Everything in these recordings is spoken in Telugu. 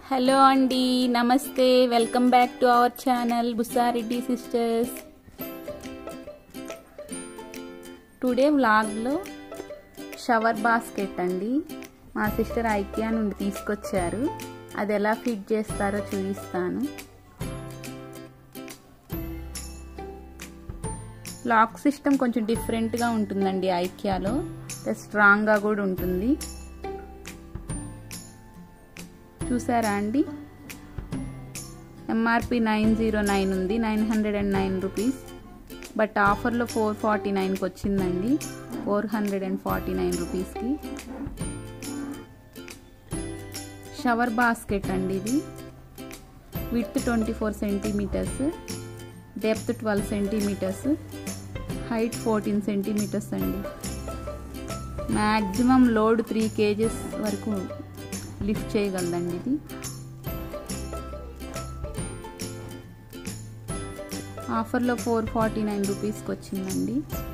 హలో అండి నమస్తే welcome back to our channel Busareddy sisters today వ్లాగ్లో షవర్ బాస్కెట్ అండి మా సిస్టర్ ఐకియా నుండి తీసుకొచ్చారు అది ఎలా ఫిట్ చేస్తారో చూపిస్తాను లాక్ సిస్టమ్ కొంచెం డిఫరెంట్గా ఉంటుందండి ఐకియాలో స్ట్రాంగ్గా కూడా ఉంటుంది చూసారా అండి ఎంఆర్పి నైన్ జీరో నైన్ ఉంది nine hundred and nine rupees but ఆఫర్లో ఫోర్ ఫార్టీ నైన్కి వచ్చిందండి four hundred and forty nine రూపీస్కి షవర్ బాస్కెట్ అండి ఇది with twenty four centimetres depth twelve centimetres height fourteen centimetres అండి మ్యాక్సిమం లోడ్ త్రీ కేజెస్ వరకు లిఫ్ట్ చేయగలదండి ఇది ఆఫర్లో ఫోర్ ఫార్టీ నైన్ రూపీస్కి వచ్చిందండి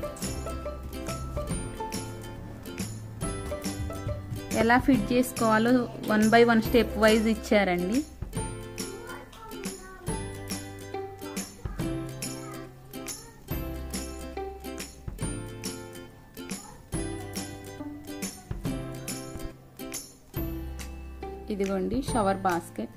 ఎలా ఫిట్ చేసుకోవాలో one by one step wise ఇచ్చారండి ఇదిగోండి షవర్ బాస్కెట్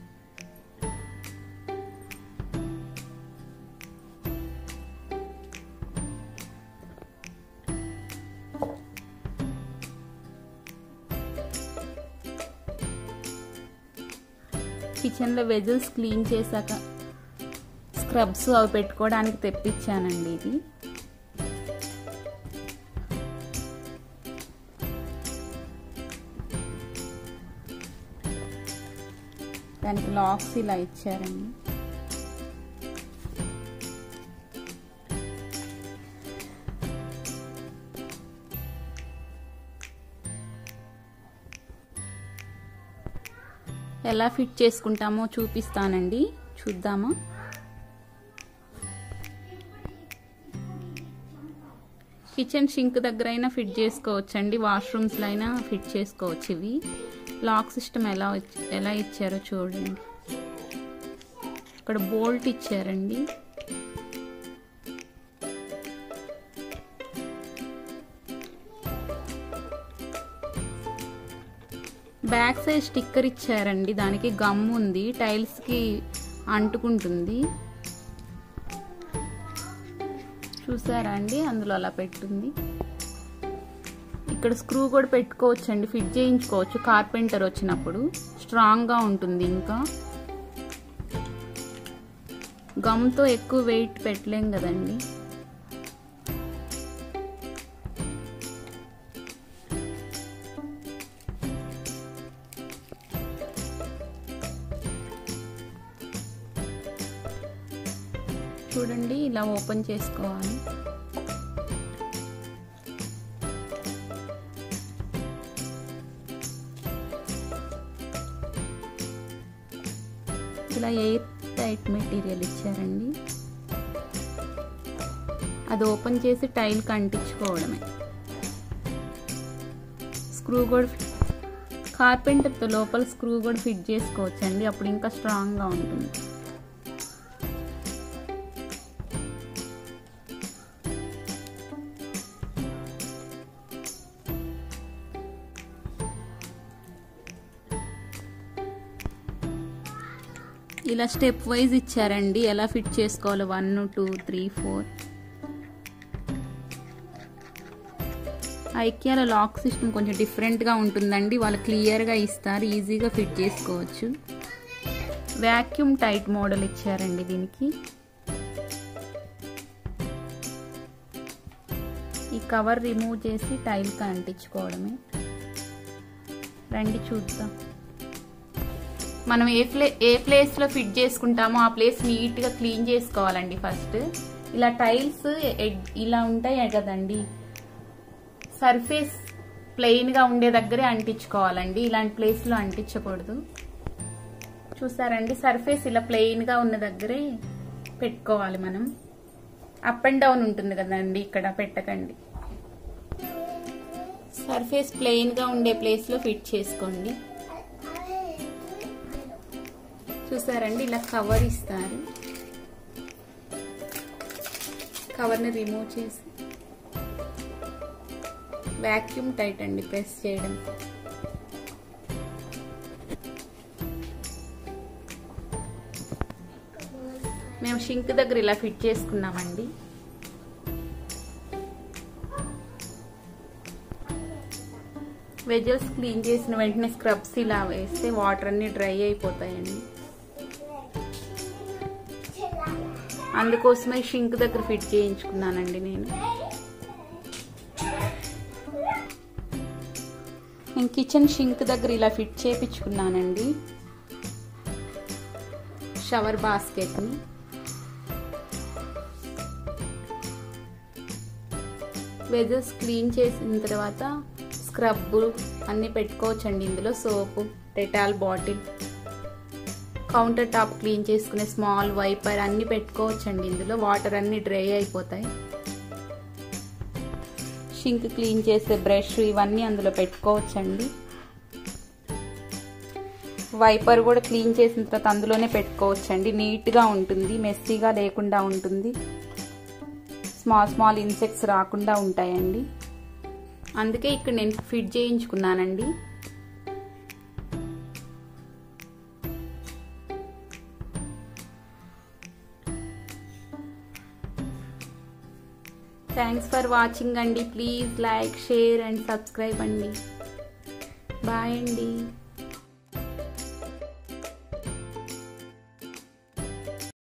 కిచెన్లో వెజల్స్ క్లీన్ చేశాక స్క్రబ్స్ అవి పెట్టుకోవడానికి తెప్పించానండి ఇది దానికి లాక్స్ ఇలా ఇచ్చారండి ఎలా ఫిట్ చేసుకుంటామో చూపిస్తానండి చూద్దామా కిచెన్ షింక్ దగ్గర అయినా ఫిట్ చేసుకోవచ్చండి వాష్రూమ్స్లో అయినా ఫిట్ చేసుకోవచ్చు ఇవి లాక్ సిస్టమ్ ఎలా ఎలా ఇచ్చారో చూడండి ఇక్కడ బోల్ట్ ఇచ్చారండి బ్యాక్ సైడ్ స్టిక్కర్ ఇచ్చారండి దానికి గమ్ ఉంది టైల్స్కి అంటుకుంటుంది చూసారా అండి అందులో అలా పెట్టుంది ఇక్కడ స్క్రూ కూడా పెట్టుకోవచ్చు అండి ఫిట్ చేయించుకోవచ్చు కార్పెంటర్ వచ్చినప్పుడు స్ట్రాంగ్గా ఉంటుంది ఇంకా గమ్తో ఎక్కువ వెయిట్ పెట్టలేం కదండి చూడండి ఇలా ఓపెన్ చేసుకోవాలి ఇలా ఎయిర్ టైట్ మెటీరియల్ ఇచ్చారండి అది ఓపెన్ చేసి టైల్కి అంటించుకోవడమే స్క్రూ కూడా కార్పెంటర్తో లోపల స్క్రూ కూడా ఫిట్ చేసుకోవచ్చండి అప్పుడు ఇంకా స్ట్రాంగ్గా ఉంటుంది ఇలా స్టెప్ వైజ్ ఇచ్చారండి ఎలా ఫిట్ చేసుకోవాలి వన్ టూ త్రీ ఫోర్ ఐక్యాల లాక్ సిస్టమ్ కొంచెం డిఫరెంట్గా ఉంటుందండి వాళ్ళు క్లియర్గా ఇస్తారు ఈజీగా ఫిట్ చేసుకోవచ్చు వ్యాక్యూమ్ టైట్ మోడల్ ఇచ్చారండి దీనికి ఈ కవర్ రిమూవ్ చేసి టైల్కి అంటించుకోవడమే రండి చూద్దాం మనం ఏ ప్లే ఏ ప్లేస్లో ఫిట్ చేసుకుంటామో ఆ ప్లేస్ నీట్గా క్లీన్ చేసుకోవాలండి ఫస్ట్ ఇలా టైల్స్ ఇలా ఉంటాయి కదండి సర్ఫేస్ ప్లెయిన్గా ఉండే దగ్గరే అంటించుకోవాలండి ఇలాంటి ప్లేస్లో అంటించకూడదు చూసారండి సర్ఫేస్ ఇలా ప్లెయిన్గా ఉన్న దగ్గరే పెట్టుకోవాలి మనం అప్ అండ్ డౌన్ ఉంటుంది కదండి ఇక్కడ పెట్టకండి సర్ఫేస్ ప్లెయిన్గా ఉండే ప్లేస్లో ఫిట్ చేసుకోండి చూసారండి ఇలా కవర్ ఇస్తారు కవర్ని రిమూవ్ చేసి వ్యాక్యూమ్ టైట్ అండి ప్రెస్ చేయడం మేము షింక్ దగ్గర ఇలా ఫిట్ చేసుకున్నామండి వెజల్స్ క్లీన్ చేసిన వెంటనే స్క్రబ్స్ ఇలా వేస్తే వాటర్ అన్ని డ్రై అయిపోతాయండి అందుకోసమే షింక్ దగ్గర ఫిట్ చేయించుకున్నానండి నేను నేను కిచెన్ షింక్ దగ్గర ఇలా ఫిట్ చేయించుకున్నానండి షవర్ బాస్కెట్ని వెజల్స్ క్లీన్ చేసిన తర్వాత స్క్రబ్ అన్నీ పెట్టుకోవచ్చండి ఇందులో soap Dettol bottle counter top clean చేసుకునే స్మాల్ వైపర్ అన్నీ పెట్టుకోవచ్చండి ఇందులో వాటర్ అన్నీ డ్రై అయిపోతాయి షింక్ క్లీన్ చేసే బ్రష్ ఇవన్నీ అందులో పెట్టుకోవచ్చండి వైపర్ కూడా క్లీన్ చేసిన తర్వాత అందులోనే పెట్టుకోవచ్చండి నీట్గా ఉంటుంది మెస్సీగా లేకుండా ఉంటుంది స్మాల్ స్మాల్ ఇన్సెక్ట్స్ రాకుండా ఉంటాయండి అందుకే ఇక్కడ నేను ఫిట్ చేయించుకున్నానండి థ్యాంక్స్ ఫర్ వాచింగ్ అండి please like share and subscribe అండి బాయ్ అండి